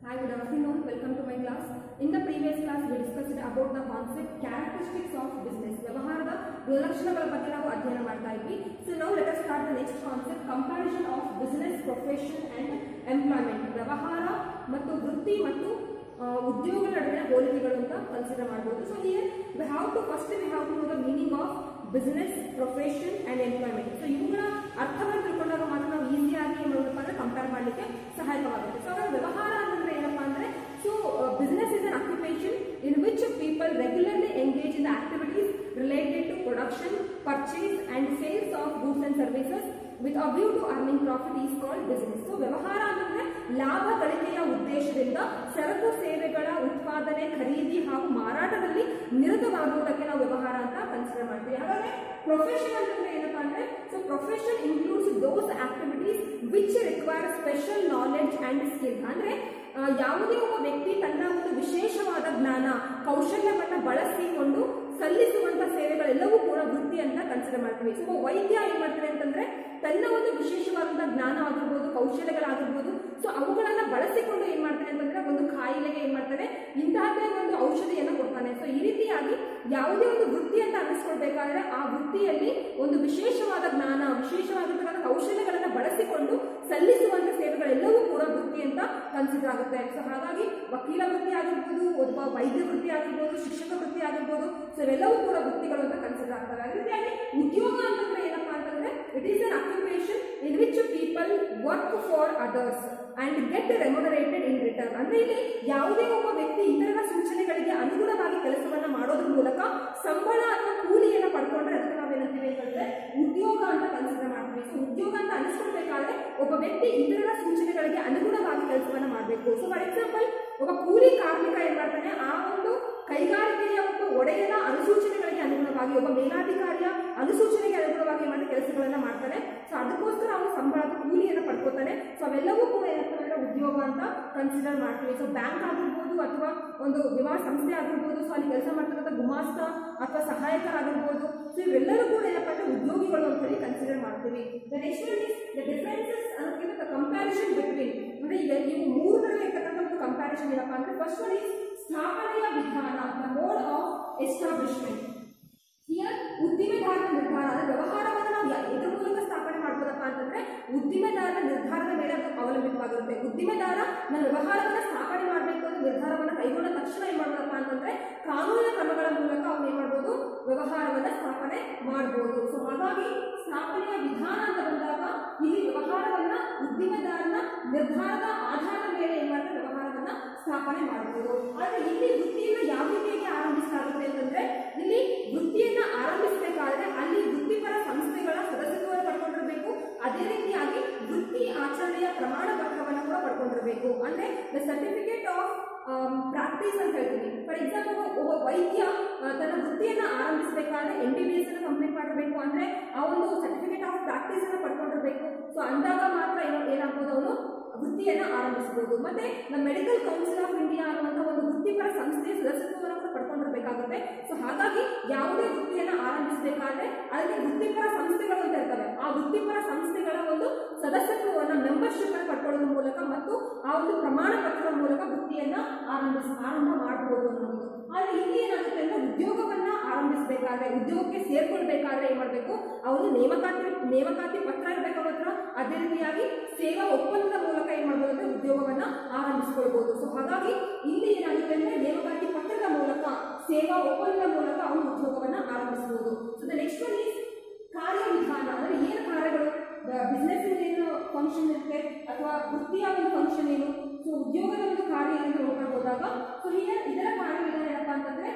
Hi, good afternoon. Welcome to my class. In the previous class, we discussed about the concept characteristics of business. ವ್ಯವಹಾರದ ಗುಣಲಕ್ಷಣಗಳ ಬಗ್ಗೆ ನಾವು ಅಧ್ಯಯನ ಮಾಡ್ತಾ ಇದ್ವಿ ಸೊ ನಾವು let us start the next concept comparison of business profession and employment ವ್ಯವಹಾರ ಮತ್ತು ವೃತ್ತಿ ಮತ್ತು ಆ, ಉದ್ಯೋಗಗಳ ನಡುವಿನ ಹೋಲಿಕೆಗಳು ಅಂತ ಕನ್ಸಿಡರ್ ಮಾಡ್ಬೋದು so here we have to first we have to know the meaning of business profession and employment so ಇವುಗಳ ಅರ್ಥವನ್ನು ತಿಳ್ಕೊಂಡಾಗ ಮಾತ್ರ ನಾವು ಈಸಿಯಾಗಿ ಏನು ಮಾಡಬೇಕು ಅಂದ್ರೆ ಕಂಪೇರ್ ಮಾಡಲಿಕ್ಕೆ ಸಹಾಯಕವಾಗುತ್ತೆ ಸೊ ಹಾಗಾಗಿ ವ್ಯವಹಾರ ಅಂತಂದ್ರೆ ಏನಪ್ಪಾ ಅಂದ್ರೆ so business is an occupation in which people regularly engage in the activities related to production purchase and sales of goods and services with a view to earning profit is called business so ವ್ಯವಹಾರ ಅಂತಂದ್ರೆ ಲಾಭ ಗಳಿಕೆಯ ಉದ್ದೇಶದಿಂದ ಸರಕು ಸೇವೆಗಳ ಉತ್ಪಾದನೆ ಖರೀದಿ ಹಾಗೂ ಮಾರಾಟದಲ್ಲಿ ನಿರತವಾಗುವುದಕ್ಕೆ ನಾವು ವ್ಯವಹಾರ ಅಂತ ಕನ್ಸಿಡರ್ ಮಾಡ್ತೀವಿ ಹಾಗಾದ್ರೆ ಪ್ರೊಫೆಷನ್ ಅಂತಂದ್ರೆ ಏನಪ್ಪಾ ಅಂದ್ರೆ so profession includes those activities which require special knowledge and skill ಅಂದ್ರೆ ಆ, ಯಾವುದೇ ಒಬ್ಬ ವ್ಯಕ್ತಿ ತನ್ನ ಒಂದು ವಿಶೇಷವಾದ ಜ್ಞಾನ ಕೌಶಲ್ಯವನ್ನ ಬಳಸಿಕೊಂಡು ಸಲ್ಲಿಸುವಂತ ಸೇವೆಗಳೆಲ್ಲವೂ ಕೂಡ ವೃತ್ತಿ ಅಂತ ಕನ್ಸಿಡರ್ ಮಾಡ್ತೀವಿ ಸೊ ಒಬ್ಬ ವೈದ್ಯ ಏನ್ ಮಾಡ್ತಾರೆ ಅಂತಂದ್ರೆ ತನ್ನ ಒಂದು ವಿಶೇಷವಾದಂತಹ ಜ್ಞಾನ ಆಗಿರ್ಬೋದು ಕೌಶಲ್ಯಗಳಾಗಿರ್ಬೋದು ಸೊ ಅವುಗಳನ್ನ ಬಳಸಿಕೊಂಡು ಏನ್ ಮಾಡ್ತಾನೆ ಅಂತಂದ್ರೆ ಒಂದು ಕಾಯಿಲೆಗೆ ಏನ್ ಮಾಡ್ತಾನೆ ಇಂತಹದ್ದೇ ಒಂದು ಔಷಧಿಯನ್ನ ಕೊಡ್ತಾನೆ ಸೊ ಈ ರೀತಿಯಾಗಿ ಯಾವುದೇ ಒಂದು ವೃತ್ತಿ ಅಂತ ಅನ್ನಿಸ್ಕೊಳ್ಬೇಕಾದ್ರೆ ಆ ವೃತ್ತಿಯಲ್ಲಿ ಒಂದು ವಿಶೇಷವಾದ ಜ್ಞಾನ ವಿಶೇಷವಾಗಿರ್ತಕ್ಕಂಥ ಕೌಶಲ್ಯಗಳನ್ನ ಬಳಸಿಕೊಂಡು ಸಲ್ಲಿಸುವಂತ ಸೇವೆಗಳೆಲ್ಲವೂ ಕೂಡ ವೃತ್ತಿ ಅಂತ ಕನ್ಸಿಡರ್ ಆಗುತ್ತೆ ಸೊ ಹಾಗಾಗಿ ವಕೀಲ ವೃತ್ತಿ ಆಗಿರ್ಬೋದು ಒಬ್ಬ ವೈದ್ಯ ವೃತ್ತಿ ಆಗಿರ್ಬೋದು ಶಿಕ್ಷಕ ವೃತ್ತಿ ಆಗಿರ್ಬೋದು ಸೊ ಇವೆಲ್ಲವೂ ಕೂಡ ವೃತ್ತಿಗಳು ಅಂತ ಕನ್ಸಿಡರ್ ಆಗ್ತವೆ ಅದೇ ರೀತಿಯಾಗಿ ಉದ್ಯೋಗ ಅಂತಂದ್ರೆ ಏನಪ್ಪಾ ಅಂತಂದ್ರೆ it is an occupation in which people work for others and get remunerated in return ಅಂದ್ರೆ ಇಲ್ಲಿ ಯಾವುದೇ ಒಬ್ಬ ವ್ಯಕ್ತಿ ಇತರರ ಸೂಚನೆಗಳಿಗೆ ಅನುಗುಣವಾಗಿ ಕೆಲಸವನ್ನ ಮಾಡೋದ್ರ ಮೂಲಕ ಸಂಬಳ ಅಥವಾ ಕೂಲಿಯನ್ನ ಪಡ್ಕೊಂಡ್ರೆ ಅದಕ್ಕೆ ನಾವೇನಂತೀವಿ ಅಂತಂದ್ರೆ ಉದ್ಯೋಗ ಅಂತ ಕನ್ಸಿಡರ್ ಮಾಡ್ತೀವಿ ಸೊ ಉದ್ಯೋಗ ಅಂತ ಅನಿಸ್ಕೊಳ್ಬೇಕಾದ್ರೆ ಒಬ್ಬ ವ್ಯಕ್ತಿ ಇತರರ ಸೂಚನೆಗಳಿಗೆ ಅನುಗುಣವಾಗಿ ಕೆಲಸವನ್ನ ಮಾಡಬೇಕು ಸೊ ಫಾರ್ ಎಕ್ಸಾಂಪಲ್ ಒಬ್ಬ ಕೂಲಿ ಕಾರ್ಮಿಕ ಏನ್ ಮಾಡ್ತಾನೆ ಆ ಒಂದು ಕೈಗಾರಿಕೆಯ ಒಬ್ಬ ಒಡೆಯನ ಅನುಸೂಚನೆಗಳಿಗೆ ಅನುಗುಣವಾಗಿ ಒಬ್ಬ ಮೇಲಾಧಿಕಾರಿಯ ಅನುಸೂಚನೆಗೆ ಅನುಗುಣವಾಗಿ ಮಾಡಿ ಕೆಲಸಗಳನ್ನ ಮಾಡ್ತಾನೆ ಸೊ ಅದಕ್ಕೋಸ್ಕರ ಅವನು ಸಂಬಳದ ಕೂಲಿಯನ್ನು ಪಡ್ಕೋತಾನೆ ಸೊ ಅವೆಲ್ಲವೂ ಕೂಡ ಏನಪ್ಪ ಅಂದ್ರೆ ಉದ್ಯೋಗ ಅಂತ ಕನ್ಸಿಡರ್ ಮಾಡ್ತೀವಿ ಸೊ ಬ್ಯಾಂಕ್ ಆಗಿರ್ಬೋದು ಅಥವಾ ಒಂದು ವಿಮಾ ಸಂಸ್ಥೆ ಆಗಿರ್ಬೋದು ಸೊ ಅಲ್ಲಿ ಕೆಲಸ ಮಾಡ್ತಕ್ಕಂಥ ಗುಮಾಸ್ತ ಅಥವಾ ಸಹಾಯಕರಾಗಿರ್ಬೋದು ಸೊ ಇವೆಲ್ಲರೂ ಕೂಡ ಏನಪ್ಪ ಅಂದ್ರೆ ಉದ್ಯೋಗಿಗಳು ಅಂತ ಹೇಳಿ ಕನ್ಸಿಡರ್ ಮಾಡ್ತೀವಿ the next one is the differences ಅನ್ನೋದಕ್ಕಿಂತ ದ ಕಂಪ್ಯಾರಿಸನ್ ಬಿಟ್ವೀನ್ ಅಂದ್ರೆ ಈಗ ಇವು ಮೂರು ನಡುವೆ ಇರ್ತಕ್ಕಂಥ ಒಂದು ಕಂಪ್ಯಾರಿಸನ್ ಏನಪ್ಪ ಅಂದ್ರೆ ಫಸ್ಟ್ ಒನ್ ಇಸ್ ಸ್ಥಾಪನೆಯ ವಿಧಾನ the mode of establishment here ಉದ್ದಿಮೆದಾರನ ನಿರ್ಧಾರ ಅಂದ್ರೆ ವ್ಯವಹಾರವನ್ನು ನಾವು ಯಾ- ಎದ್ರ ಮೂಲಕ ಸ್ಥಾಪನೆ ಮಾಡ್ಬೋದಪ್ಪ ಅಂತಂದ್ರೆ ಉದ್ದಿಮೆದಾರನ ನಿರ್ಧಾರದ ಮೇಲೆ ಅದು ಅವಲಂಬಿತವಾಗಿರುತ್ತೆ ಉದ್ದಿಮೆದಾರ ನನ್ನ ವ್ಯವಹಾರವನ್ನ ಸ್ಥಾಪನೆ ಮಾಡಬೇಕು ಅಂತ ನಿರ್ಧಾರವನ್ನ ಕೈಗೊಂಡ ತಕ್ಷಣ ಏನ್ ಮಾಡ್ಬೋದಪ್ಪ ಅಂತಂದ್ರೆ ಕಾನೂನಿನ ಕ್ರಮಗಳ ಮೂಲಕ ಅವ್ನು ಏನ್ ಮಾಡ್ಬೋದು ವ್ಯವಹಾರವನ್ನ ಸ್ಥಾಪನೆ ಮಾಡ್ಬೋದು ಸೊ ಹಾಗಾಗಿ ಸ್ಥಾಪನೆಯ ವಿಧಾನ ಅಂತ ಬಂದಾಗ ಇಲ್ಲಿ ವ್ಯವಹಾರವನ್ನ ಉದ್ದಿಮೆದಾರನ ನಿರ್ಧಾರದ ಆಧಾರದ ಮೇಲೆ ಏನ್ ಮಾಡ್ತಾರೆ ವ್ಯವಹಾರವನ್ನ ಸ್ಥಾಪನೆ ಮಾಡಬಹುದು ಆದ್ರೆ ಇಲ್ಲಿ ವೃತ್ತಿಯನ್ನ ಯಾವ ರೀತಿಯಾಗಿ ಆರಂಭಿಸಲಾಗುತ್ತೆ ಅಂತಂದ್ರೆ ಇಲ್ಲಿ ವೃತ್ತಿಯನ್ನ ಆರಂಭಿಸಬೇಕಾದ್ರೆ ಅಲ್ಲಿ ವೃತ್ತಿಪರ ಸಂಸ್ಥೆಗಳ ಸದಸ್ಯತ್ವವನ್ನು ಪಡ್ಕೊಂಡಿರಬೇಕು ಅದೇ ರೀತಿಯಾಗಿ ವೃತ್ತಿ ಆಚರಣೆಯ ಪ್ರಮಾಣ ಪತ್ರವನ್ನು ಕೂಡ ಪಡ್ಕೊಂಡಿರಬೇಕು ಅಂದ್ರೆ ದ ಸರ್ಟಿಫಿಕೇಟ್ ಆಫ್ ಪ್ರಾಕ್ಟೀಸ್ ಅಂತ ಹೇಳ್ತೀವಿ ಫಾರ್ ಎಕ್ಸಾಂಪಲ್ ಒಬ್ಬ ವೈದ್ಯ ಆ, ತನ್ನ ವೃತ್ತಿಯನ್ನ ಆರಂಭಿಸಬೇಕಾದ್ರೆ ಎಂ ಬಿ ಬಿ ಎಸ್ ಅನ್ನು ಕಂಪ್ಲೀಟ್ ಮಾಡಬೇಕು ಅಂದ್ರೆ ಆ ಒಂದು ಸರ್ಟಿಫಿಕೇಟ್ ಆಫ್ ಪ್ರಾಕ್ಟೀಸ್ ಅನ್ನು ಪಡ್ಕೊಂಡಿರಬೇಕು ಸೊ ಅಂದಾಗ ಮಾತ್ರ ಏನು ಏನಾಗ್ಬೋದು ಅವನು ವೃತ್ತಿಯನ್ನ ಆರಂಭಿಸಬಹುದು ಮತ್ತೆ the medical council of India ಅನ್ನುವಂಥ ಒಂದು ವೃತ್ತಿಪರ ಸಂಸ್ಥೆಯ ಸದಸ್ಯತ್ವವನ್ನು ಕೂಡ ಪಡ್ಕೊಂಡಿರಬೇಕಾಗುತ್ತೆ ಸೊ ಹಾಗಾಗಿ ಯಾವುದೇ ವೃತ್ತಿಯನ್ನ ಆರಂಭಿಸಬೇಕಾದ್ರೆ ಅದಕ್ಕೆ ವೃತ್ತಿಪರ ಸಂಸ್ಥೆಗಳು ಅಂತ ಇರ್ತವೆ ಆ ವೃತ್ತಿಪರ ಸಂಸ್ಥೆಗಳ ಒಂದು ಸದಸ್ಯತ್ವವನ್ನು ಮೆಂಬರ್ಶಿಪ್ ಅನ್ನು ಪಡ್ಕೊಳ್ಳೋದ್ರ ಮೂಲಕ ಮತ್ತು ಆ ಒಂದು ಪ್ರಮಾಣ ಪತ್ರದ ಮೂಲಕ ವೃತ್ತಿಯನ್ನ ಆರಂಭಿಸ ಆರಂಭ ಮಾಡಬಹುದು ಅನ್ನೋದು ಆದ್ರೆ ಇಲ್ಲಿ ಏನಾಗುತ್ತೆ ಅಂದ್ರೆ ಉದ್ಯೋಗವನ್ನ ಆರಂಭಿಸಬೇಕಾದ್ರೆ ಉದ್ಯೋಗಕ್ಕೆ ಸೇರ್ಕೊಳ್ಬೇಕಾದ್ರೆ ಏನ್ ಮಾಡ್ಬೇಕು ಅವನು ನೇಮಕಾತಿ ನೇಮಕಾತಿ ಪತ್ರ ಇರಬೇಕು ಅವ್ರ ಹತ್ರ ಅದೇ ರೀತಿಯಾಗಿ ಸೇವಾ ಒಪ್ಪಂದದ ಮೂಲಕ ಏನ್ ಮಾಡ್ಬೋದು ಅಂದ್ರೆ ಉದ್ಯೋಗವನ್ನ ಆರಂಭಿಸಿಕೊಳ್ಬಹುದು ಸೊ ಹಾಗಾಗಿ ಇಲ್ಲಿ ಏನಾಗುತ್ತೆ ಅಂದ್ರೆ ನೇಮಕಾತಿ ಪತ್ರದ ಮೂಲಕ ಸೇವಾ ಒಪ್ಪಂದದ ಮೂಲಕ ಅವನು ಉದ್ಯೋಗವನ್ನ ಆರಂಭಿಸಬಹುದು so the next one is ಕಾರ್ಯವಿಧಾನ ಅಂದ್ರೆ ಏನು ಕಾರ್ಯಗಳು ಬಿಸ್ನೆಸ್ ಏನು ಫಂಕ್ಷನ್ ಇರುತ್ತೆ ಅಥವಾ ವೃತ್ತಿಯ ಒಂದು ಫಂಕ್ಷನ್ ಏನು ಸೊ ಉದ್ಯೋಗದ ಒಂದು ಕಾರ್ಯ ಏನು ನೋಡ್ಕೊಂಡು ಹೋದಾಗ ಸೊ ಹಿಯರ್ ಇದರ ಕಾರ್ಯವಿಧಾನ ಏನಪ್ಪಾ ಅಂತಂದ್ರೆ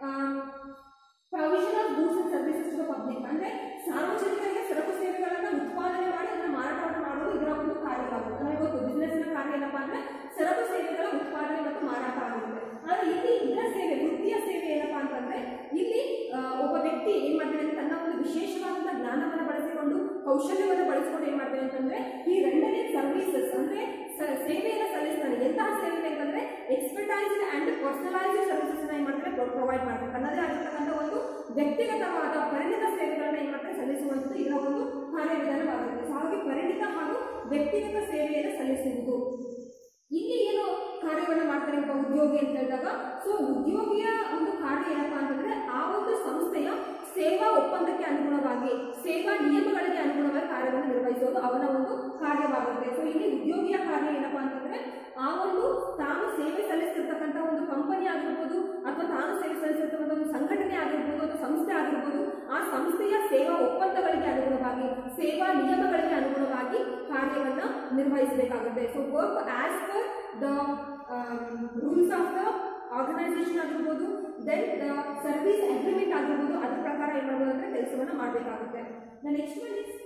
provision of goods and services to the public ಅಂದ್ರೆ ಸಾರ್ವಜನಿಕರಿಗೆ ಸರಕು ಸೇವೆಗಳನ್ನ ಉತ್ಪಾದನೆ ಮಾಡಿ ಅದನ್ನ ಮಾರಾಟವನ್ನು ಮಾಡೋದು ಇದರ ಒಂದು ಕಾರ್ಯವಾಗುತ್ತೆ ನಮಗೆ ಗೊತ್ತು ಬಿಸ್ನೆಸ್ ನ ಕಾರ್ಯ ಏನಪ್ಪಾ ಅಂದ್ರೆ ಸರಕು ಸೇವೆಗಳ ಉತ್ಪಾದನೆ ಮತ್ತು ಮಾರಾಟ ಆಗಿರುತ್ತೆ ಆದ್ರೆ ಇಲ್ಲಿ ಇದರ ಸೇವೆ ವೃತ್ತಿಯ ಸೇವೆ ಏನಪ್ಪಾ ಅಂತಂದ್ರೆ ಇಲ್ಲಿ ಆ, ಒಬ್ಬ ವ್ಯಕ್ತಿ ಏನ್ ಮಾಡ್ತಾನೆ ಅಂದ್ರೆ ತನ್ನ ಒಂದು ವಿಶೇಷವಾದಂತಹ ಜ್ಞಾನವನ್ನು ಬಳಸಿಕೊಂಡು ಕೌಶಲ್ಯವನ್ನು ಬಳಸಿಕೊಂಡು ಏನ್ ಮಾಡ್ತಾನೆ ಅಂತಂದ್ರೆ ಈ ರೆಂಡರಿಂಗ್ ಸರ್ವಿಸಸ್ ಅಂದ್ರೆ ಸ- ಸೇವೆಯನ್ನು ಸಲ್ಲಿಸ್ತಾನೆ ಎಂತಹ ಸೇವೆ ಅಂತಂದ್ರೆ ಎಕ್ಸ್ಪರ್ಟೈಸ್ಡ್ ಅಂಡ್ ಪರ್ಸನಲೈಸ್ಡ್ ಸರ್ವಿಸಸ್ ಏನ್ ಮಾಡ್ತಾರೆ ಪ್ರೊವೈಡ್ ಮಾಡ್ತಾರೆ ತನ್ನದೇ ಆಗಿರ್ತಕ್ಕಂಥ ಒಂದು ವ್ಯಕ್ತಿಗತವಾದ ಪರಿಣಿತ ಸೇವೆಗಳನ್ನ ಏನ್ ಮಾಡ್ತಾರೆ ಸಲ್ಲಿಸುವಂಥದ್ದು ಇದರ ಒಂದು ಕಾರ್ಯವಿಧಾನವಾಗಿರುತ್ತೆ ಸೊ ಹಾಗಾಗಿ ಪರಿಣಿತ ಹಾಗೂ ವ್ಯಕ್ತಿಗತ ಸೇವೆಯನ್ನು ಸಲ್ಲಿಸುವುದು ಇಲ್ಲಿ ಏನು ಕಾರ್ಯ ಉದ್ಯೋಗಿ ಅಂತ ಹೇಳಿದಾಗ ಸೊ ಉದ್ಯೋಗಿಯ ಒಂದು ಕಾರ್ಯ ಏನಪ್ಪಾ ಅಂತಂದ್ರೆ ಆ ಒಂದು ಸಂಸ್ಥೆಯ ಸೇವಾ ಒಪ್ಪಂದಕ್ಕೆ ಅನುಗುಣವಾಗಿ ಸೇವಾ ನಿಯಮಗಳಿಗೆ ಅನುಗುಣವಾಗಿ ಕಾರ್ಯವನ್ನು ನಿರ್ವಹಿಸೋದು ಅವನ ಒಂದು ಕಾರ್ಯವಾಗುತ್ತೆ ಸೊ ಇಲ್ಲಿ ಉದ್ಯೋಗಿಯ ಕಾರ್ಯ ಏನಪ್ಪಾ ಅಂತಂದ್ರೆ ಆ ಒಂದು ತಾನು ಸೇವೆ ಸಲ್ಲಿಸ್ತಿರ್ತಕ್ಕಂಥ ಒಂದು ಕಂಪನಿ ಆಗಿರ್ಬೋದು ಅಥವಾ ತಾನು ಸೇವೆ ಸಲ್ಲಿಸಿರ್ತಕ್ಕಂಥ ಒಂದು ಸಂಘಟನೆ ಆಗಿರ್ಬೋದು ಅಥವಾ ಸಂಸ್ಥೆ ಆಗಿರ್ಬೋದು ಆ ಸಂಸ್ಥೆಯ ಸೇವಾ ಒಪ್ಪಂದಗಳಿಗೆ ಅನುಗುಣವಾಗಿ ಸೇವಾ ನಿಯಮಗಳಿಗೆ ಅನುಗುಣವಾಗಿ ಕಾರ್ಯವನ್ನ ನಿರ್ವಹಿಸಬೇಕಾಗುತ್ತೆ so work as per the rules of the organisation ಆಗಿರ್ಬೋದು ದೆನ್ ದ ಸರ್ವಿಸ್ ಅಗ್ರಿಮೆಂಟ್ ಆಗಿರ್ಬೋದು ಅದ್ರ ಪ್ರಕಾರ ಏನ್ ಮಾಡ್ಬೋದು ಅಂದ್ರೆ ಕೆಲಸವನ್ನ ಮಾಡಬೇಕಾಗುತ್ತೆ ನೆಕ್ಸ್ಟ್ ಒನ್ ಇಸ್